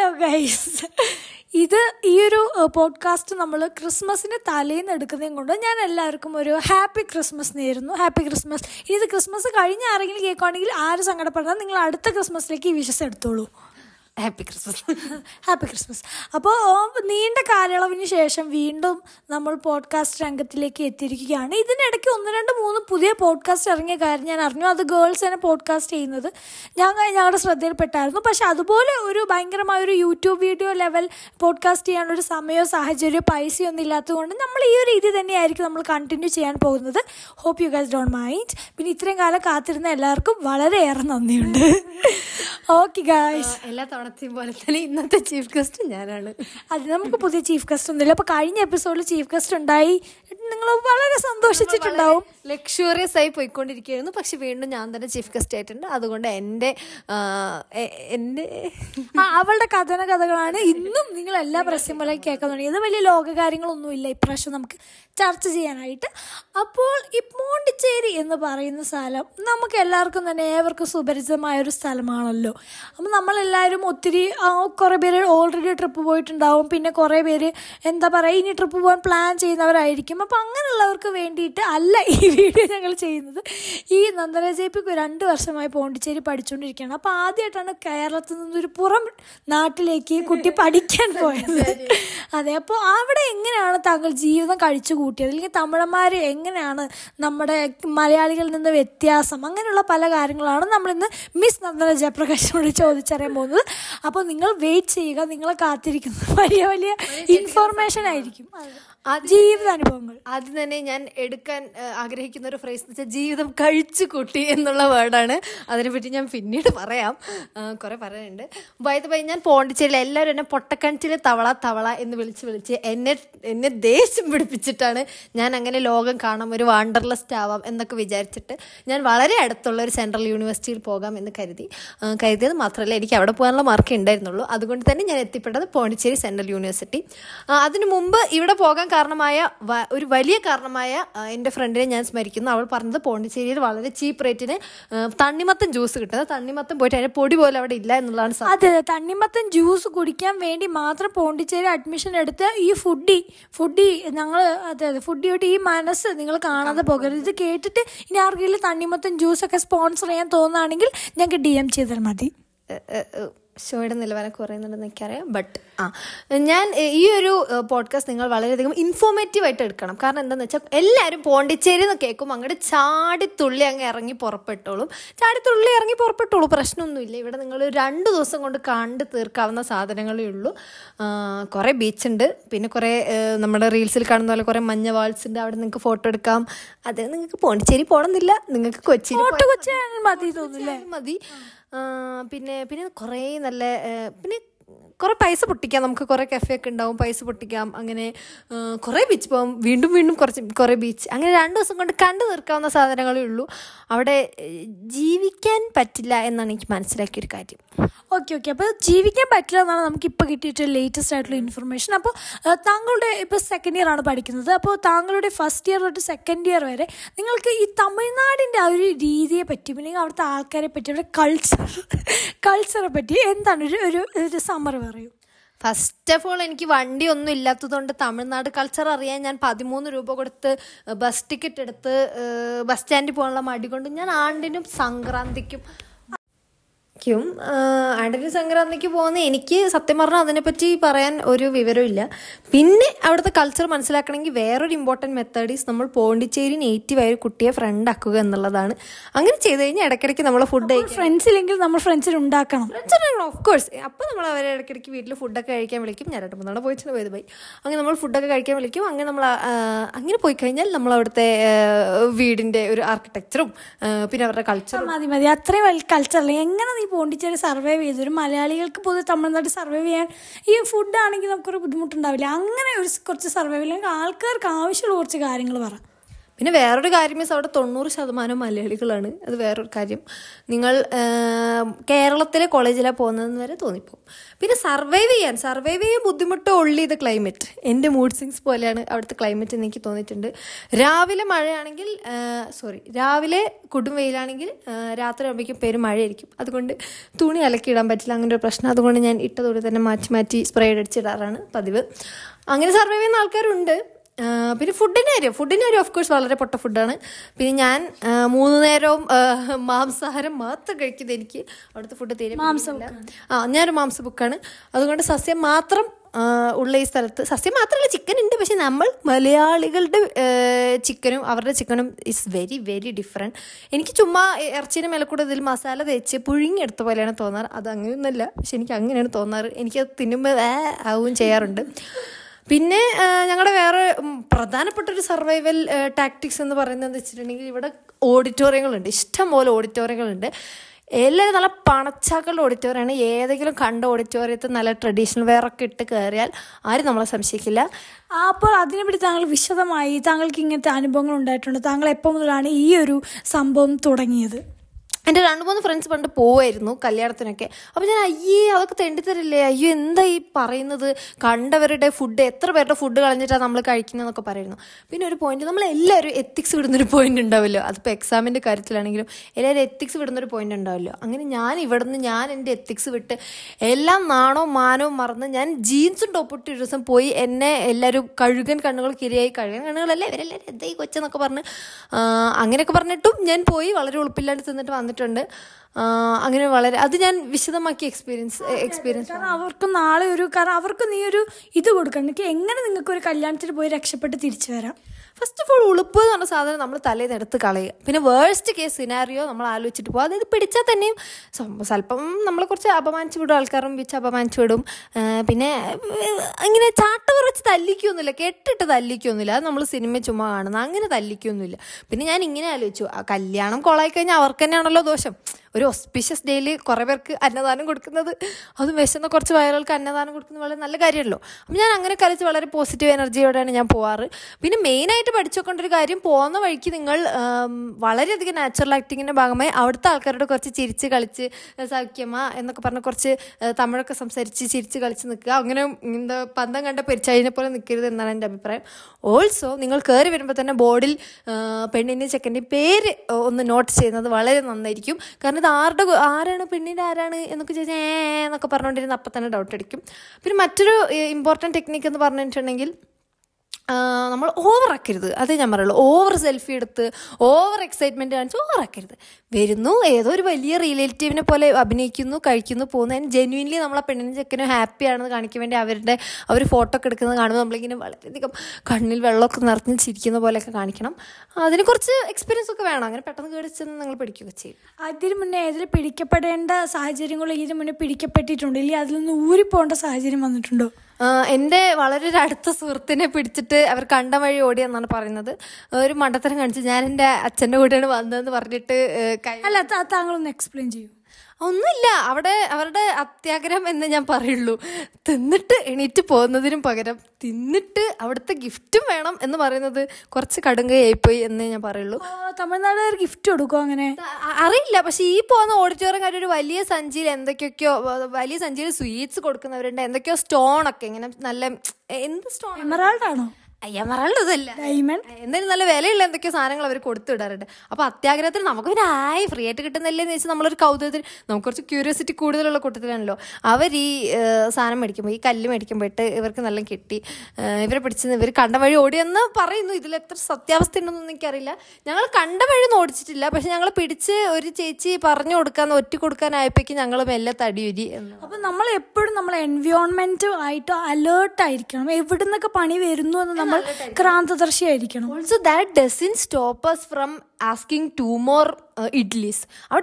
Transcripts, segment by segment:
Guys ഇത് ഈ ഒരു പോഡ്കാസ്റ്റ് നമ്മൾ ക്രിസ്മസിന് തലേന്ന് എടുക്കുന്നതും കൊണ്ട് ഞാൻ എല്ലാവർക്കും ഒരു ഹാപ്പി ക്രിസ്മസ് നേരുന്നു ഹാപ്പി ക്രിസ്മസ് ഇത് ക്രിസ്മസ് കഴിഞ്ഞ ആരെങ്കിലും കേൾക്കുകയാണെങ്കിൽ ആരും സങ്കടപ്പെടാൻ നിങ്ങൾ അടുത്ത ക്രിസ്മസിലേക്ക് ഈ വിശ്വസം എടുത്തോളൂ ഹാപ്പി ക്രിസ്മസ് ഹാപ്പി ക്രിസ്മസ് അപ്പോൾ നീണ്ട കാലയളവിന് ശേഷം വീണ്ടും നമ്മൾ പോഡ്കാസ്റ്റ് രംഗത്തിലേക്ക് എത്തിയിരിക്കുകയാണ് ഇതിനിടയ്ക്ക് ഒന്ന് രണ്ട് മൂന്ന് പുതിയ പോഡ്കാസ്റ്റ് ഇറങ്ങിയ കാര്യം ഞാൻ അറിഞ്ഞു അത് ഗേൾസ് തന്നെ പോഡ്കാസ്റ്റ് ചെയ്യുന്നത് ഞാൻ ഞങ്ങളുടെ ശ്രദ്ധയിൽപ്പെട്ടായിരുന്നു പക്ഷെ അതുപോലെ ഒരു ഭയങ്കരമായ ഒരു യൂട്യൂബ് വീഡിയോ ലെവൽ പോഡ്കാസ്റ്റ് ചെയ്യാനൊരു സമയമോ സാഹചര്യമോ പൈസയോ ഒന്നും ഇല്ലാത്തതുകൊണ്ട് നമ്മൾ ഈ ഒരു രീതി തന്നെയായിരിക്കും നമ്മൾ കണ്ടിന്യൂ ചെയ്യാൻ പോകുന്നത് hope you guys don't mind പിന്നെ ഇത്രയും കാലം കാത്തിരുന്ന എല്ലാവർക്കും വളരെയേറെ നന്ദിയുണ്ട് ഓക്കെ ഗായ്സ് എല്ലാ തവണത്തെയും പോലെ തന്നെ ഇന്നത്തെ ചീഫ് ഗസ്റ്റ് ഞാനാണ് അത് നമുക്ക് പുതിയ ചീഫ് ഗസ്റ്റ് ഒന്നുമില്ല അപ്പൊ കഴിഞ്ഞ എപ്പിസോഡിൽ ചീഫ് ഗസ്റ്റ് ഉണ്ടായി നിങ്ങൾ വളരെ സന്തോഷിച്ചിട്ടുണ്ടാവും ലക്ഷറിയസ് ആയി പോയിക്കൊണ്ടിരിക്കുകയായിരുന്നു പക്ഷെ വീണ്ടും ഞാൻ തന്നെ ചീഫ് ഗസ്റ്റ് ആയിട്ടുണ്ട് അതുകൊണ്ട് എൻ്റെ ആ, എ- എൻ്റെ ആ, അവളുടെ കഥന കഥകളാണ് ഇന്നും നിങ്ങൾ എല്ലാ പ്രശ്നം പോലെ കേൾക്കാൻ തുടങ്ങിയത് വലിയ ലോകകാര്യങ്ങളൊന്നുമില്ല ഇപ്രാവശ്യം നമുക്ക് ചർച്ച ചെയ്യാനായിട്ട് അപ്പോൾ ഈ പോണ്ടിച്ചേരി എന്ന് പറയുന്ന സ്ഥലം നമുക്ക് എല്ലാവർക്കും തന്നെ ഏവർക്കും സുപരിചിതമായ ഒരു സ്ഥലമാണല്ലോ അപ്പം നമ്മളെല്ലാവരും ഒത്തിരി ആ, കുറേ പേര് ഓൾറെഡി ട്രിപ്പ് പോയിട്ടുണ്ടാവും പിന്നെ കുറേ പേര് എന്താ പറയുക ഇനി ട്രിപ്പ് പോകാൻ പ്ലാൻ ചെയ്യുന്നവരായിരിക്കും അപ്പം അങ്ങനെയുള്ളവർക്ക് വേണ്ടിയിട്ട് അല്ല ഈ വീഡിയോ ഞങ്ങൾ ചെയ്യുന്നത് ഈ നന്ദന ജെപിക്ക് രണ്ട് വർഷമായി പോണ്ടിച്ചേരി പഠിച്ചുകൊണ്ടിരിക്കുകയാണ് അപ്പോൾ ആദ്യമായിട്ടാണ് കേരളത്തിൽ നിന്നൊരു പുറം നാട്ടിലേക്ക് കുട്ടി പഠിക്കാൻ പോയത് അതെ അപ്പോൾ അവിടെ എങ്ങനെയാണ് താങ്കൾ ജീവിതം കഴിച്ചു കൂട്ടിയത് അല്ലെങ്കിൽ തമിഴന്മാർ എങ്ങനെയാണ് നമ്മുടെ മലയാളികളിൽ നിന്ന് വ്യത്യാസം അങ്ങനെയുള്ള പല കാര്യങ്ങളാണ് നമ്മളിന്ന് മിസ് നന്ദന ജയപ്രകാശിനോട് ചോദിച്ചറിയാൻ പോകുന്നത് അപ്പോൾ നിങ്ങൾ വെയിറ്റ് ചെയ്യുക നിങ്ങളെ കാത്തിരിക്കുന്നത് വലിയ വലിയ ഇൻഫോർമേഷൻ ആയിരിക്കും ജീവിതാനുഭവങ്ങൾ ആദ്യം തന്നെ ഞാൻ എടുക്കാൻ ആ, ആഗ്രഹിക്കുന്ന ഒരു ഫ്രേസ് എന്ന് വെച്ചാൽ ജീവിതം കഴിച്ചു കൂട്ടി എന്നുള്ള വേർഡാണ് അതിനെപ്പറ്റി ഞാൻ പിന്നീട് പറയാം ആ, കുറെ പറയാനുണ്ട് ബൈത് ബൈ ഞാൻ പോണ്ടിച്ചേരിയിൽ എല്ലാവരും എന്നെ പൊട്ടക്കണച്ചിലെ തവള തവള എന്ന് വിളിച്ച് വിളിച്ച് എന്നെ എന്നെ ദേഷ്യം പിടിപ്പിച്ചിട്ടാണ് ഞാൻ അങ്ങനെ ലോകം കാണാം ഒരു വാണ്ടർലെസ്റ്റ് ആവാം എന്നൊക്കെ വിചാരിച്ചിട്ട് ഞാൻ വളരെ അടുത്തുള്ള ഒരു സെൻട്രൽ യൂണിവേഴ്സിറ്റിയിൽ പോകാം എന്ന് കരുതി ആ, കരുതിയത് മാത്രമല്ല എനിക്ക് അവിടെ പോകാനുള്ള മാർക്ക് ഉണ്ടായിരുന്നുള്ളൂ അതുകൊണ്ട് തന്നെ ഞാൻ എത്തിപ്പെട്ടത് പോണ്ടിച്ചേരി സെൻട്രൽ യൂണിവേഴ്സിറ്റി ആ, അതിനു മുമ്പ് ഇവിടെ പോകാൻ കാരണമായ വ- ഒരു വലിയ കാരണമായ ആ, എൻ്റെ ഫ്രണ്ടിനെ ഞാൻ സ്മരിക്കുന്നു അവൾ പറഞ്ഞത് പോണ്ടിച്ചേരിയിൽ വളരെ ചീപ്പ് റേറ്റിന് ആ, തണ്ണിമത്തൻ ജ്യൂസ് കിട്ടുന്നത് തണ്ണിമത്തൻ പോയിട്ട് അതിൻ്റെ പൊടി പോലും അവിടെ ഇല്ല എന്നുള്ളതാണ് സത്യം അതെ അതെ തണ്ണിമത്തൻ ജ്യൂസ് കുടിക്കാൻ വേണ്ടി മാത്രം പോണ്ടിച്ചേരി അഡ്മിഷൻ എടുത്ത് ഈ ഫുഡി ഫുഡി ഞങ്ങൾ അതെ അതെ ഫുഡിയോട്ട് ഈ മനസ്സ് നിങ്ങൾ കാണാതെ പോകരുത് ഇത് കേട്ടിട്ട് ഇനി ആർക്കെങ്കിലും തണ്ണിമത്തൻ ജ്യൂസ് ഒക്കെ സ്പോൺസർ ചെയ്യാൻ തോന്നുകയാണെങ്കിൽ ഞങ്ങൾക്ക് ഡി എം ചെയ്താൽ മതി ഏഹ് ഏഹ് ഏഹ് ഷോയുടെ നിലവാരം കുറയുന്നുണ്ടെന്ന് എനിക്കറിയാം ബട്ട് ആ ഞാൻ ഏഹ് ഈ ഒരു പോഡ്കാസ്റ്റ് നിങ്ങൾ വളരെയധികം ഇൻഫോർമേറ്റീവ് ആയിട്ട് എടുക്കണം കാരണം എന്താണെന്ന് വെച്ചാൽ എല്ലാവരും പോണ്ടിച്ചേരി എന്ന് കേൾക്കും അങ്ങോട്ട് ചാടി തുള്ളി അങ്ങ് ഇറങ്ങി പുറപ്പെട്ടോളും ചാടി തുള്ളി ഇറങ്ങി പുറപ്പെട്ടോളൂ പ്രശ്നമൊന്നുമില്ല ഇവിടെ നിങ്ങൾ രണ്ട് ദിവസം കൊണ്ട് കണ്ട് തീർക്കാവുന്ന സാധനങ്ങളേ ഉള്ളൂ ആഹ് കുറേ ബീച്ചുണ്ട് പിന്നെ കുറേ ഏഹ് നമ്മുടെ റീൽസിൽ കാണുന്ന പോലെ കുറേ മഞ്ഞ വാൾസ് ഉണ്ട് അവിടെ നിങ്ങൾക്ക് ഫോട്ടോ എടുക്കാം അത് നിങ്ങൾക്ക് പോണ്ടിച്ചേരി പോകണമെന്നില്ല നിങ്ങൾക്ക് കൊച്ചിയിൽ ഫോട്ടോ കൊച്ചു മതി തോന്നുന്നില്ലേ ആയാലും മതി ആ, പിന്നെ പിന്നെ കുറേ നല്ല ഏ, പിന്നെ കുറേ പൈസ പൊട്ടിക്കാം നമുക്ക് കുറേ കഫേ ഒക്കെ ഉണ്ടാവും പൈസ പൊട്ടിക്കാം അങ്ങനെ ആ, കുറേ ബീച്ച് പോകും വീണ്ടും വീണ്ടും കുറച്ച് കുറേ ബീച്ച് അങ്ങനെ രണ്ട് ദിവസം കൊണ്ട് കണ്ടു തീർക്കാവുന്ന സാധനങ്ങളേ ഉള്ളൂ അവിടെ ഏ, ജീവിക്കാൻ പറ്റില്ല എന്നാണ് എനിക്ക് മനസ്സിലാക്കിയൊരു കാര്യം ഓക്കെ ഓക്കെ അപ്പോൾ ജീവിക്കാൻ പറ്റില്ല എന്നാണ് നമുക്ക് ഇപ്പോൾ കിട്ടിയിട്ട് ലേറ്റസ്റ്റ് ആയിട്ടുള്ള ഇൻഫർമേഷൻ അപ്പോൾ ഏഹ്, താങ്കളുടെ ഇപ്പോൾ സെക്കൻഡ് ഇയർ ആണ് പഠിക്കുന്നത് അപ്പോൾ താങ്കളുടെ ഫസ്റ്റ് ഇയർ തൊട്ട് സെക്കൻഡ് ഇയർ വരെ നിങ്ങൾക്ക് ഈ തമിഴ്നാടിൻ്റെ ആ ഒരു രീതിയെ പറ്റി അല്ലെങ്കിൽ അവിടുത്തെ ആൾക്കാരെ പറ്റി അവരുടെ കൾച്ചർ കൾച്ചറെ പറ്റി എന്താണ് ഒരു ഒരു ഒരു സമ്മർ പറയൂ ഫസ്റ്റ് ഓഫ് ഓൾ എനിക്ക് വണ്ടി ഒന്നും ഇല്ലാത്തതുകൊണ്ട് തമിഴ്നാട് കൾച്ചർ അറിയാൻ ഞാൻ പതിമൂന്ന് രൂപ കൊടുത്ത് ബസ് ടിക്കറ്റ് എടുത്ത് ഏഹ്, ബസ് സ്റ്റാൻഡിൽ പോകാനുള്ള മടി കൊണ്ട് ഞാൻ ആണ്ടിനും സംക്രാന്തിക്കും ക്കും ആണ്ടിന് സംക്രാന്തിക്ക് പോകുന്ന എനിക്ക് സത്യം പറഞ്ഞാൽ അതിനെപ്പറ്റി പറയാൻ ഒരു വിവരമില്ല പിന്നെ അവിടുത്തെ കൾച്ചർ മനസ്സിലാക്കണമെങ്കിൽ വേറൊരു ഇമ്പോർട്ടൻറ്റ് മെത്തേഡ് ഈസ് നമ്മൾ പോണ്ടിച്ചേരി നേറ്റീവ് ആയ ഒരു കുട്ടിയെ ഫ്രണ്ട് ആക്കുക എന്നുള്ളതാണ് അങ്ങനെ ചെയ്ത് കഴിഞ്ഞാൽ ഇടയ്ക്കിടയ്ക്ക് നമ്മൾ ഫുഡ് കഴിക്കാൻ ഫ്രണ്ട്സ് ഇല്ലെങ്കിൽ നമ്മൾ ഫ്രണ്ട്സിന് ഉണ്ടാക്കണം ഓഫ് കോഴ്സ് അപ്പോൾ നമ്മൾ അവരെ ഇടയ്ക്കിടയ്ക്ക് വീട്ടിൽ ഫുഡൊക്കെ കഴിക്കാൻ വിളിക്കും ഞാൻ രണ്ട് മൂന്നാളെ പോയിട്ട് പോയത് പോയി അങ്ങനെ നമ്മൾ ഫുഡൊക്കെ കഴിക്കാൻ വിളിക്കും അങ്ങനെ നമ്മൾ ആ, അങ്ങനെ പോയി കഴിഞ്ഞാൽ നമ്മൾ അവിടുത്തെ ആ, വീടിൻ്റെ ഒരു ആർക്കിടെക്ചറും പിന്നെ അവരുടെ കൾച്ചറും മതി മതി അത്രയും വലിയ കൾച്ചറല്ല എങ്ങനെ നീ പോണ്ടിച്ചേരി സർവൈവ് ചെയ്തു ഒരു മലയാളികൾക്ക് പൊതുവെ തമിഴ്നാട് സർവൈവ് ചെയ്യാൻ ഈ ഫുഡ് ആണെങ്കിൽ നമുക്കൊരു ബുദ്ധിമുട്ടുണ്ടാവില്ല അങ്ങനെ ഒരു കുറച്ച് സർവൈവ് അല്ലെങ്കിൽ ആൾക്കാർക്ക് ആവശ്യമുള്ള കുറച്ച് കാര്യങ്ങൾ പറ പിന്നെ വേറൊരു കാര്യം മീൻസ് അവിടെ തൊണ്ണൂറ് ശതമാനം മലയാളികളാണ് അത് വേറൊരു കാര്യം നിങ്ങൾ ആ, കേരളത്തിലെ കോളേജിലാണ് പോകുന്നതെന്ന് വരെ തോന്നിപ്പോകും പിന്നെ സർവൈവ് ചെയ്യാൻ സർവൈവ് ചെയ്യാൻ ബുദ്ധിമുട്ട് ഒള്ളി ഇത് ക്ലൈമറ്റ് എൻ്റെ മൂഡ് സിങ്സ് പോലെയാണ് അവിടുത്തെ ക്ലൈമറ്റ് എന്ന് എനിക്ക് തോന്നിയിട്ടുണ്ട് രാവിലെ മഴയാണെങ്കിൽ സോറി രാവിലെ കൊടും വെയിലാണെങ്കിൽ ആ, രാത്രി ആകുമ്പോഴേക്കും പേര് മഴയായിരിക്കും അതുകൊണ്ട് തുണി അലക്കിയിടാൻ പറ്റില്ല അങ്ങനെ ഒരു പ്രശ്നം അതുകൊണ്ട് ഞാൻ ഇട്ട തുണി തന്നെ മാറ്റി മാറ്റി സ്പ്രേ അടിച്ചിടാറാണ് പതിവ് അങ്ങനെ സർവൈവ് ചെയ്യുന്ന ആൾക്കാരുണ്ട് ആ, പിന്നെ ഫുഡിൻ്റെ കാര്യം ഫുഡിൻ്റെ കാര്യം ഓഫ് കോഴ്സ് വളരെ പൊട്ട ഫുഡാണ് പിന്നെ ഞാൻ ആ, മൂന്ന് നേരവും ആ, മാംസാഹാരം മാത്രം കഴിക്കുന്നത് എനിക്ക് അവിടുത്തെ ഫുഡ് തീരെ പിടിക്കില്ല. ആ ഞാനൊരു മാംസ ബുക്കാണ് അതുകൊണ്ട് സസ്യം മാത്രം ആ, ഉള്ള ഈ സ്ഥലത്ത് സസ്യം മാത്രമല്ല ചിക്കൻ ഉണ്ട് പക്ഷെ നമ്മൾ മലയാളികളുടെ ചിക്കനും അവരുടെ ചിക്കനും ഇസ് വെരി വെരി ഡിഫറെൻറ്റ് എനിക്ക് ചുമ്മാ ഇറച്ചിന് മേലെ കൂടെ ഇതിൽ മസാല തേച്ച് പുഴുങ്ങിയെടുത്ത പോലെയാണ് തോന്നാറ് അത് അങ്ങനെയൊന്നുമല്ല പക്ഷെ എനിക്ക് അങ്ങനെയാണ് തോന്നാറ് എനിക്കത് തിന്നുമ്പോൾ ഏ ആവുകയും ചെയ്യാറുണ്ട് പിന്നെ ഞങ്ങളുടെ വേറെ ഉം, പ്രധാനപ്പെട്ട ഒരു സർവൈവൽ ടാക്ടിക്സ് എന്ന് പറയുന്നത് വെച്ചിട്ടുണ്ടെങ്കിൽ ഇവിടെ ഓഡിറ്റോറിയങ്ങളുണ്ട് ഇഷ്ടംപോലെ ഓഡിറ്റോറിയങ്ങളുണ്ട് എല്ലാവരും നല്ല പണച്ചാക്കളുടെ ഓഡിറ്റോറിയമാണ് ഏതെങ്കിലും കണ്ട ഓഡിറ്റോറിയത്തിൽ നല്ല ട്രഡീഷണൽ വെയർ ഒക്കെ ഇട്ട് കയറിയാൽ ആരും നമ്മളെ സംശയിക്കില്ല ആ, അപ്പോൾ അതിനെപ്പറ്റി താങ്കൾ വിശദമായി താങ്കൾക്ക് ഇങ്ങനത്തെ അനുഭവങ്ങൾ ഉണ്ടായിട്ടുണ്ട് താങ്കൾ എപ്പോൾ മുതലാണ് ഈ ഒരു സംഭവം തുടങ്ങിയത് എൻ്റെ രണ്ട് മൂന്ന് ഫ്രണ്ട്സ് പണ്ട് പോവായിരുന്നു കല്യാണത്തിനൊക്കെ അപ്പോൾ ഞാൻ അയ്യേ അതൊക്കെ തെണ്ടിത്തരില്ലേ അയ്യോ എന്താ ഈ പറയുന്നത് കണ്ടവരുടെ ഫുഡ് എത്ര പേരുടെ ഫുഡ് കളഞ്ഞിട്ടാണ് നമ്മൾ കഴിക്കുന്നതെന്നൊക്കെ പറയുന്നു പിന്നെ ഒരു പോയിന്റ് നമ്മൾ എല്ലാവരും എത്തിക്സ് വിടുന്നൊരു പോയിന്റ് ഉണ്ടാവല്ലോ അതിപ്പോൾ എക്സാമിൻ്റെ കാര്യത്തിലാണെങ്കിലും എല്ലാവരും എത്തിക്സ് വിടുന്നൊരു പോയിന്റ് ഉണ്ടാവല്ലോ അങ്ങനെ ഞാൻ ഇവിടെ നിന്ന് ഞാൻ എൻ്റെ എത്തിക്സ് വിട്ട് എല്ലാം നാണവും മാനവും മറന്ന് ഞാൻ ജീൻസും ടോപ്പിട്ട് ഒരു ദിവസം പോയി എന്നെ എല്ലാവരും കഴുകൻ കണ്ണുകൾ കിരിയായി കഴുകൻ കണ്ണുകളല്ലേ ഇവരെല്ലാവരും എന്താ ഈ കൊച്ചെന്നൊക്കെ പറഞ്ഞ് ആ, അങ്ങനെയൊക്കെ പറഞ്ഞിട്ടും ഞാൻ പോയി വളരെ ഉളുപ്പില്ലാണ്ട് തിന്നിട്ട് വന്നിട്ടുണ്ട് ആ, അങ്ങനെ വളരെ അത് ഞാൻ വിശദമാക്കി എക്സ്പീരിയൻസ് എക്സ്പീരിയൻസ് കാരണം അവർക്ക് നാളെ ഒരു കാരണം അവർക്ക് നീ ഒരു ഇത് കൊടുക്കണം എനിക്ക് എങ്ങനെ നിങ്ങൾക്ക് ഒരു കല്യാണത്തിന് പോയി രക്ഷപ്പെട്ട് തിരിച്ചു വരാം ഫസ്റ്റ് ഓഫ് ഓൾ ഉളുപ്പ് എന്ന് പറഞ്ഞ സാധനം നമ്മൾ തലേന്ന് എടുത്ത് കളയുക പിന്നെ വേഴ്സ്റ്റ് കേസ് സിനാരിയോ നമ്മൾ ആലോചിച്ചിട്ട് പോകും അതായത് പിടിച്ചാൽ തന്നെയും സ്വ- സ്വല്പം നമ്മളെ കുറച്ച് അപമാനിച്ചു വിടും ആൾക്കാരും വെച്ച് അപമാനിച്ചു വിടും ആ, പിന്നെ ഏഹ്, ഇങ്ങനെ ചാട്ട കുറച്ച് തല്ലിക്കൊന്നുമില്ല കെട്ടിട്ട് തല്ലിക്കൊന്നുമില്ല അത് നമ്മൾ സിനിമ ചുമ്മാ കാണുന്നത് അങ്ങനെ തല്ലിക്കൊന്നുമില്ല പിന്നെ ഞാൻ ഇങ്ങനെ ആലോചിച്ചു ആ കല്യാണം കൊളായി കഴിഞ്ഞാൽ അവർക്ക് തന്നെയാണല്ലോ ദോഷം ഒരു ഒസ്പീഷ്യസ് ഡേയിൽ കുറേ പേർക്ക് അന്നദാനം കൊടുക്കുന്നത് അതും വിശന്ന കുറച്ച് വയറുകൾക്ക് അന്നദാനം കൊടുക്കുന്നത് വളരെ നല്ല കാര്യമല്ലോ അപ്പം ഞാൻ അങ്ങനെ കളിച്ച് വളരെ പോസിറ്റീവ് എനർജിയോടെയാണ് ഞാൻ പോവാറ് പിന്നെ മെയിനായിട്ട് പഠിച്ചു വെക്കേണ്ട ഒരു കാര്യം പോകുന്ന വഴിക്ക് നിങ്ങൾ ആം, വളരെയധികം നാച്ചുറൽ ആക്ടിങ്ങിൻ്റെ ഭാഗമായി അവിടുത്തെ ആൾക്കാരോട് കുറച്ച് ചിരിച്ച് കളിച്ച് സൗഖ്യമ എന്നൊക്കെ പറഞ്ഞ് കുറച്ച് ആ, തമിഴൊക്കെ സംസാരിച്ച് ചിരിച്ച് കളിച്ച് നിൽക്കുക അങ്ങനെ എന്താ പന്തം കണ്ട പെരിച്ചതിനെ പോലെ നിൽക്കരുത് എന്നാണ് എൻ്റെ അഭിപ്രായം ഓൾസോ നിങ്ങൾ കയറി വരുമ്പോൾ തന്നെ ബോർഡിൽ പെണ്ണിൻ്റെ ചെക്കൻ്റെ പേര് ഒന്ന് നോട്ട് ചെയ്യുന്നത് വളരെ നന്നായിരിക്കും കാരണം ഇത് ആരുടെ കു- ആരാണ് പെണ്ണിൻ്റെ ആരാണ് എന്നൊക്കെ ചോദിച്ചാൽ ഏ എന്നൊക്കെ പറഞ്ഞുകൊണ്ടിരുന്ന അപ്പം തന്നെ ഡൗട്ട് അടിക്കും പിന്നെ മറ്റൊരു ഇമ്പോർട്ടൻറ്റ് ടെക്നിക്ക് എന്ന് പറഞ്ഞിട്ടുണ്ടെങ്കിൽ ആ, നമ്മൾ ഓവർ ആക്കരുത് അതേ ഞാൻ പറയുള്ളൂ ഓവർ സെൽഫി എടുത്ത് ഓവർ എക്സൈറ്റ്മെന്റ് കാണിച്ച് ഓവർ ആക്കരുത് വരുന്നു ഏതോ ഒരു വലിയ റിലേറ്റീവിനെ പോലെ അഭിനയിക്കുന്നു കഴിക്കുന്നു പോകുന്നതിന് ജെന്യൂൻലി നമ്മളെ പെണ്ണിനും ചെക്കനും ഹാപ്പി ആണെന്ന് കാണിക്കാൻ വേണ്ടി അവരുടെ അവർ ഫോട്ടോ ഒക്കെ എടുക്കുന്നത് കാണുമ്പോൾ നമ്മളിങ്ങനെ വളരെയധികം കണ്ണിൽ വെള്ളമൊക്കെ നിറഞ്ഞ് ചിരിക്കുന്ന പോലെയൊക്കെ കാണിക്കണം അതിന് കുറച്ച് എക്സ്പീരിയൻസ് ഒക്കെ വേണം അങ്ങനെ പെട്ടെന്ന് കേടിച്ചെന്ന് നിങ്ങൾ പഠിക്കുകയൊക്കെ ചെയ്യും അതിന് മുന്നേ ഇതിൽ പിടിക്കപ്പെടേണ്ട സാഹചര്യങ്ങൾ ഇതിന് മുന്നേ പിടിക്കപ്പെട്ടിട്ടുണ്ടോ ഇല്ലെങ്കിൽ അതിൽ നിന്ന് ഊരിപ്പോകേണ്ട സാഹചര്യം വന്നിട്ടുണ്ടോ ആ, എൻ്റെ വളരെ ഒരു അടുത്ത സുഹൃത്തിനെ പിടിച്ചിട്ട് അവർ കണ്ട വഴി ഓടിയെന്നാണ് പറയുന്നത് ഒരു മണ്ടത്തരം കാണിച്ച് ഞാൻ എൻ്റെ അച്ഛൻ്റെ കൂടെയാണ് വന്നതെന്ന് പറഞ്ഞിട്ട് ഏ, കൈ- അല്ല താ- താങ്കളൊന്ന് എക്സ്പ്ലെയിൻ ചെയ്യൂ ഒന്നുമില്ല അവിടെ അവരുടെ അത്യാഗ്രഹം എന്ന് ഞാൻ പറയുള്ളൂ തിന്നിട്ട് എണീറ്റ് പോകുന്നതിനും പകരം തിന്നിട്ട് അവിടുത്തെ ഗിഫ്റ്റും വേണം എന്ന് പറയുന്നത് കുറച്ച് കടുങ്കയായിപ്പോയി എന്ന് ഞാൻ പറയുള്ളൂ ആ, തമിഴ്നാട് ഗിഫ്റ്റ് കൊടുക്കും അങ്ങനെ അ- അറിയില്ല പക്ഷെ ഈ പോകുന്ന ഓഡിറ്റോറിയംകാർ ഒരു വലിയ സഞ്ചിയിൽ എന്തൊക്കെയൊക്കെയോ വ- വലിയ സഞ്ചിയിൽ സ്വീറ്റ്സ് കൊടുക്കുന്നവരുണ്ട് എന്തൊക്കെയോ സ്റ്റോൺ ഒക്കെ ഇങ്ങനെ നല്ല എന്ത് സ്റ്റോൺ എമറാൾഡ് ആണോ അയ്യമറല്ലതല്ല ഡയമണ്ട് എന്തായാലും നല്ല വിലയുള്ള എന്തൊക്കെയോ സാധനങ്ങൾ അവർ കൊടുത്തു വിടാറുണ്ട് അപ്പൊ അത്യാഗ്രഹത്തിന് നമുക്ക് പിന്നെ ആയി ഫ്രീ ആയിട്ട് കിട്ടുന്നില്ലേ എന്ന് വെച്ചാൽ നമ്മളൊരു കൗതുകത്തിൽ നമുക്ക് കുറച്ച് ക്യൂരിയോസിറ്റി കൂടുതലുള്ള കൂട്ടത്തിലാണല്ലോ അവർ ഈ ഏഹ്, സാധനം മേടിക്കുമ്പോൾ ഈ കല്ല് മേടിക്കുമ്പോയിട്ട് ഇവർക്ക് നല്ല കിട്ടി ഏഹ്, ഇവരെ പിടിച്ച് ഇവർ കണ്ട വഴി ഓടിയെന്ന് പറയുന്നു ഇതിൽ എത്ര സത്യാവസ്ഥ ഉണ്ടെന്നൊന്നും എനിക്കറിയില്ല ഞങ്ങൾ കണ്ട വഴി ഒന്നും ഓടിച്ചിട്ടില്ല പക്ഷെ ഞങ്ങൾ പിടിച്ച് ഒരു ചേച്ചി പറഞ്ഞു കൊടുക്കാൻ ഒറ്റ കൊടുക്കാനായപ്പോഴേക്കും ഞങ്ങൾ മെല്ലെ തടിയുരി എന്ന് അപ്പൊ നമ്മൾ എപ്പോഴും നമ്മൾ എൻവയോൺമെന്റ് ആയിട്ട് അലേർട്ട് ആയിരിക്കണം എവിടുന്നൊക്കെ പണി വരുന്നു എന്ന് നമ്മൾ ക്രാന്തദർശി ആയിരിക്കണം also that doesn't stop us from asking two more idlis അവിടെ ഇഷ്ടം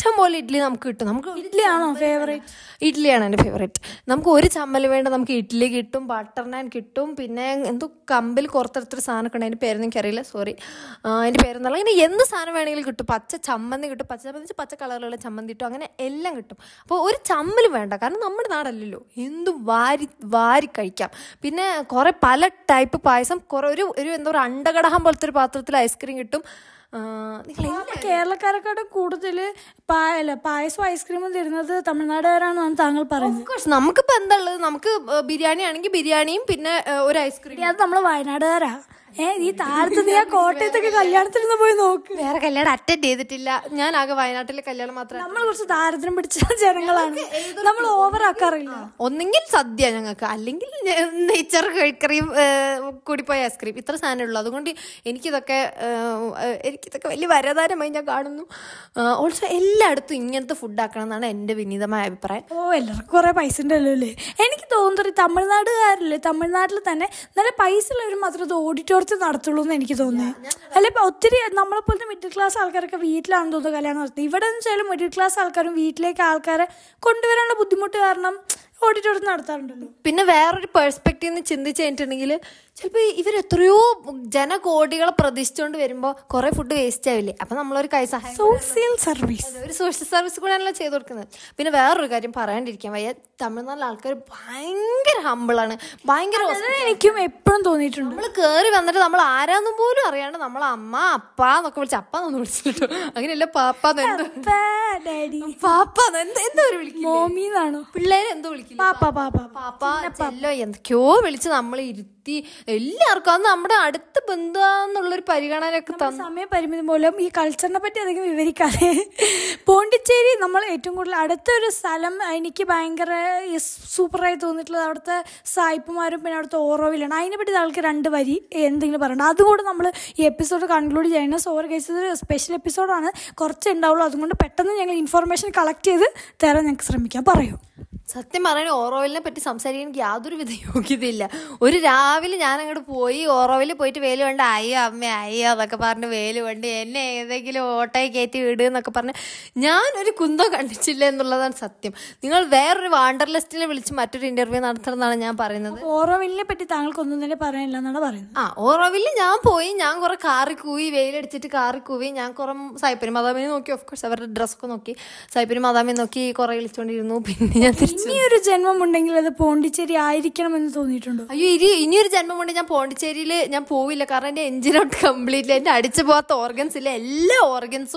ഇഷ്ടം പോലെ ഇഡ്ഡലി നമുക്ക് കിട്ടും നമുക്ക് ഒരു ഇഡ്ഡലിയാണോ ഫേവറേറ്റ് ഇഡ്ഡലിയാണ് എൻ്റെ ഫേവറേറ്റ് നമുക്ക് ഒരു ചമ്മൽ വേണ്ട നമുക്ക് ഇഡ്ഡലി കിട്ടും ബട്ടർ നാൻ കിട്ടും പിന്നെ എന്തോ കമ്പിൽ കുറത്തരത്തൊരു സാധനമൊക്കെ ഉണ്ട് അതിൻ്റെ പേരൊന്നും എനിക്കറിയില്ല സോറി അതിൻ്റെ പേരെന്നുള്ള അങ്ങനെ എന്ത് സാധനം വേണമെങ്കിലും കിട്ടും പച്ച ചമ്മന്തി കിട്ടും പച്ച ചമ്മന്തി വെച്ചാൽ പച്ച കളറിലുള്ള ചമ്മന്തി കിട്ടും അങ്ങനെ എല്ലാം കിട്ടും അപ്പോൾ ഒരു ചമ്മൽ വേണ്ട കാരണം നമ്മുടെ നാടല്ലല്ലോ എന്തും വാരി വാരി കഴിക്കാം പിന്നെ കുറേ പല ടൈപ്പ് പായസം കുറേ ഒരു ഒരു എന്താ പറയുക അണ്ടകടഹം പോലത്തെ ഒരു പാത്രത്തിൽ ഐസ്ക്രീം കിട്ടും ആ, നിങ്ങൾ കേരളക്കാരെക്കാട്ടും കൂടുതൽ പായല്ല പായസവും ഐസ്ക്രീമും തരുന്നത് തമിഴ്നാടുകാരാണെന്നാണ് താങ്കൾ പറയുന്നത് കോഴ്സ് നമുക്കിപ്പോൾ എന്താ ഉള്ളത് നമുക്ക് ഏഹ്, ബിരിയാണി ആണെങ്കിൽ ബിരിയാണിയും പിന്നെ ഏഹ്, ഒരു ഐസ്ക്രീം എടി, അത് നമ്മള് വയനാടുകാരാ ഏ ഈ താഴത്ത് നീ ആ കോട്ടയത്തൊക്കെ കല്യാണത്തിനൊന്ന് പോയി നോക്ക് വേറെ കല്യാണം അറ്റൻഡ് ചെയ്തിട്ടില്ല ഞാൻ ആകെ വയനാട്ടിലെ കല്യാണം മാത്രമേ നമ്മൾ കുറച്ച് ദാരിദ്ര്യം പിടിച്ച ജനങ്ങളാണ് നമ്മൾ ഓവർ ആക്കാറില്ല ഒന്നെങ്കിൽ സദ്യ ഞങ്ങൾക്ക് അല്ലെങ്കിൽ നെയ്ച്ചർ കഴിക്കറിയും കൂടിപ്പോയ ഐസ്ക്രീം ഇത്ര സാധനമേ ഉള്ളൂ അതുകൊണ്ട് എനിക്കിതൊക്കെ ഏഹ്, ഏഹ്, എനിക്കിതൊക്കെ വലിയ വരതാരമായി ഞാൻ കാണുന്നു ഓൾസോ എല്ലായിടത്തും ഇങ്ങനത്തെ ഫുഡ് ആക്കണം എന്നാണ് എൻ്റെ വിനീതമായ അഭിപ്രായം ഓ എല്ലാവർക്കും കുറെ പൈസ ഉണ്ടല്ലോ അല്ലേ എനിക്ക് തോന്നുന്നത് ഈ തമിഴ്നാടുകാരില്ലേ തമിഴ്നാട്ടിൽ തന്നെ നല്ല പൈസ ഉള്ളവർ മാത്രമേ ഇത് ഓഡിറ്റോറിയത്തിൽ നടത്തുള്ളൂ എന്ന് എനിക്ക് തോന്നുന്നത് അല്ലെ ഇപ്പൊ ഒത്തിരി നമ്മളെ പോലത്തെ മിഡിൽ ക്ലാസ് ആൾക്കാരൊക്കെ വീട്ടിലാണെന്ന് തോന്നുന്നു കല്യാണം നടത്തുന്നത് ഇവിടെ എന്ന് വെച്ചാൽ മിഡിൽ ക്ലാസ് ആൾക്കാരും വീട്ടിലേക്ക് ആൾക്കാരെ കൊണ്ടുവരാനുള്ള ബുദ്ധിമുട്ട് കാരണം ഓഡിറ്റോറിയത്തിൽ നടത്താറുണ്ടല്ലോ പിന്നെ വേറൊരു പെർസ്പെക്റ്റീവ് നിന്ന് ചിന്തിച്ച് കഴിഞ്ഞിട്ടുണ്ടെങ്കിൽ ചിലപ്പോൾ ഇവർ എത്രയോ ജനകോടികളെ പ്രതീക്ഷിച്ചുകൊണ്ട് വരുമ്പോൾ കുറേ ഫുഡ് വേസ്റ്റ് ആവില്ലേ അപ്പം നമ്മളൊരു കൈ സഹായം സോഷ്യൽ സർവീസ് അതെ, ഒരു സോഷ്യൽ സർവീസ് കൂടെയാണല്ലോ ചെയ്ത് കൊടുക്കുന്നത് പിന്നെ വേറൊരു കാര്യം പറയാണ്ടിരിക്കാൻ വയ്യ തമിഴ്നാട്ടിലെ ആൾക്കാർ ഭയങ്കര ഹമ്പിളാണ് ഭയങ്കര അത് എനിക്കും എപ്പോഴും തോന്നിയിട്ടുണ്ട് നമ്മൾ കയറി വന്നിട്ട് നമ്മൾ ആരാന്നും പോലും അറിയാണ്ട് നമ്മൾ അമ്മ അപ്പ എന്നൊക്കെ വിളിച്ച് അപ്പ എന്നൊന്നും വിളിച്ചിട്ടോ അങ്ങനെയല്ല പാപ്പ എന്ത് ഡാഡി പാപ്പ എന്ത് എന്തോ ഒരു വിളിക്കും മോമിന്നാണോ പിള്ളേരെ എന്തോ വിളിക്കില്ല പാപ്പ പാപ്പ പാപ്പ ചെല്ലോ എന്തൊക്കെയോ വിളിച്ച് നമ്മൾ ഇരുത്തി എല്ലാവർക്കും അത് നമ്മുടെ അടുത്ത ബന്ധുവാന്നുള്ളൊരു പരിഗണനയൊക്കെ തന്നു സമയപരിമിതി മൂലം ഈ കൾച്ചറിനെ പറ്റി അധികം വിവരിക്കാതെ പോണ്ടിച്ചേരി നമ്മൾ ഏറ്റവും കൂടുതൽ അടുത്തൊരു സ്ഥലം എനിക്ക് ഭയങ്കര സൂപ്പറായി തോന്നിയിട്ടുള്ളത് അവിടുത്തെ സായിപ്പുമാരും പിന്നെ അവിടുത്തെ ഓറോവിലാണ് അതിനെപ്പറ്റി ആൾക്ക് രണ്ട് വരി എന്തെങ്കിലും പറയണ്ട അതുകൊണ്ട് നമ്മൾ ഈ എപ്പിസോഡ് കൺക്ലൂഡ് ചെയ്യണം സോറി കേസ് ഇത് സ്പെഷ്യൽ എപ്പിസോഡാണ് കുറച്ച് ഉണ്ടാവുള്ളൂ അതുകൊണ്ട് പെട്ടെന്ന് ഞങ്ങൾ ഇൻഫർമേഷൻ കളക്ട് ചെയ്ത് തരാൻ ഞങ്ങൾക്ക് ശ്രമിക്കാം പറയൂ സത്യം പറയാൻ ഓറോവിലിനെ പറ്റി സംസാരിക്കാൻ എനിക്ക് യാതൊരുവിധ യോഗ്യതയില്ല ഒരു രാവിലെ ഞാൻ അങ്ങോട്ട് പോയി ഓറോവിൽ പോയിട്ട് വേല് കൊണ്ട് അയ്യോ അമ്മ അയ്യോ എന്നൊക്കെ പറഞ്ഞ് വേല് കൊണ്ട് എന്നെ ഏതെങ്കിലും ഓട്ടോയിൽ കയറ്റി വിട് എന്നൊക്കെ പറഞ്ഞ് ഞാൻ ഒരു കുന്തം കണ്ടിച്ചില്ല എന്നുള്ളതാണ് സത്യം നിങ്ങൾ വേറൊരു വാണ്ടർ ലിസ്റ്റിനെ വിളിച്ച് മറ്റൊരു ഇന്റർവ്യൂ നടത്തണമെന്നാണ് ഞാൻ പറയുന്നത് ഓറോവിലിനെ പറ്റി താങ്കൾക്കൊന്നും തന്നെ പറയാനില്ല എന്നാണ് പറയുന്നത് ആ ഓറോവില് ഞാൻ പോയി ഞാൻ കുറെ കാറി കൂവി വെയിലടിച്ചിട്ട് കാറി കൂവി ഞാൻ കുറെ സായിപ്പരി മാതാമിനെ നോക്കി ഓഫ് കോഴ്സ് അവരുടെ ഡ്രസ്സൊക്കെ നോക്കി സായിപ്പരി മാതാമിനെ നോക്കി കുറെ വിളിച്ചുകൊണ്ടിരുന്നു പിന്നെ ഞാൻ തിരിച്ചു ഇനിയൊരു ജന്മം ഉണ്ടെങ്കിൽ അത് പോണ്ടിച്ചേരി ആയിരിക്കണം എന്ന് തോന്നിയിട്ടുണ്ടോ അയ്യോ ഇനി ഇനിയൊരു ജന്മം കൊണ്ട് ഞാൻ പോണ്ടിച്ചേരിയിൽ ഞാൻ പോവില്ല കാരണം എൻ്റെ എഞ്ചിൻ ഔട്ട് കംപ്ലീറ്റ്ലി എൻ്റെ അടിച്ചു പോകാത്ത ഓർഗൻസ് ഇല്ല എല്ലാ ഓർഗൻസും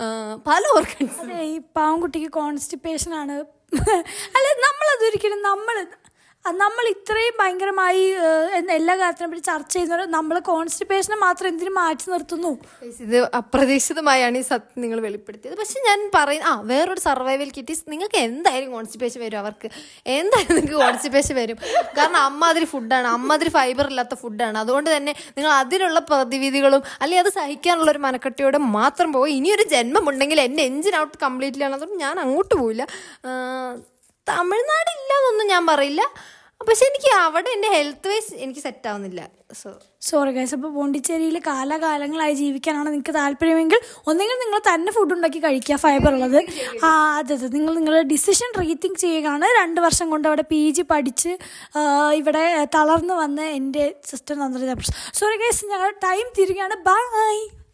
പല ഓർഗൻസും അതെ ഈ പാവൻകുട്ടിക്ക് കോൺസ്റ്റിപ്പേഷൻ ആണ് അല്ല നമ്മളതൊരിക്കലും നമ്മൾ നമ്മൾ ഇത്രയും ഭയങ്കരമായി ഏഹ്, എന്ന് എല്ലാ കാര്യത്തിനെ പറ്റി ചർച്ച ചെയ്യുന്നവർ നമ്മൾ കോൺസ്റ്റിപ്പേഷനെ മാത്രം എന്തിനു മാറ്റി നിർത്തുന്നു ഇത് അപ്രതീക്ഷിതമായാണ് ഈ സത്യം നിങ്ങൾ വെളിപ്പെടുത്തിയത് പക്ഷെ ഞാൻ പറയും ആ വേറൊരു സർവൈവൽ കിറ്റീസ് നിങ്ങൾക്ക് എന്തായാലും കോൺസ്റ്റിപ്പേഷൻ വരും അവർക്ക് എന്തായാലും നിങ്ങൾക്ക് കോൺസ്റ്റിപ്പേഷൻ വരും കാരണം അമ്മാതിരി ഫുഡാണ് അമ്മാതിരി ഫൈബർ ഇല്ലാത്ത ഫുഡാണ് അതുകൊണ്ട് തന്നെ നിങ്ങൾ അതിനുള്ള പ്രതിവിധികളും അല്ലെങ്കിൽ അത് സഹിക്കാനുള്ള ഒരു മനക്കെട്ടിയോടെ മാത്രം പോകും ഇനിയൊരു ജന്മം ഉണ്ടെങ്കിൽ എൻ്റെ എഞ്ചിൻ ഔട്ട് കംപ്ലീറ്റ്ലി ആണ് അതുകൊണ്ട് ഞാൻ അങ്ങോട്ട് പോവില്ല ആ, തമിഴ്നാട് ഇല്ലാന്നൊന്നും ഞാൻ പറയില്ല പക്ഷെ എനിക്ക് അവിടെ എൻ്റെ ഹെൽത്ത് വൈസ് എനിക്ക് സെറ്റ് ആവുന്നില്ല സോ സോറി ഗൈസ് അപ്പോൾ പോണ്ടിച്ചേരിയിൽ കാലകാലങ്ങളായി ജീവിക്കാനാണ് നിങ്ങൾക്ക് താല്പര്യമെങ്കിൽ ഒന്നെങ്കിൽ നിങ്ങൾ തന്നെ ഫുഡ് ഉണ്ടാക്കി കഴിക്കുക ഫൈബർ ഉള്ളത് ആ അതെ അതെ നിങ്ങൾ നിങ്ങളുടെ ഡിസിഷൻ റീതിങ്ക് ചെയ്യുകയാണ് രണ്ട് വർഷം കൊണ്ട് അവിടെ പി ജി പഠിച്ച് ആ, ഇവിടെ തളർന്നു വന്ന എൻ്റെ സിസ്റ്റർ നന്ദിത സോറി ഗൈസ് ഞങ്ങളുടെ ടൈം തിരികെയാണ് ബൈ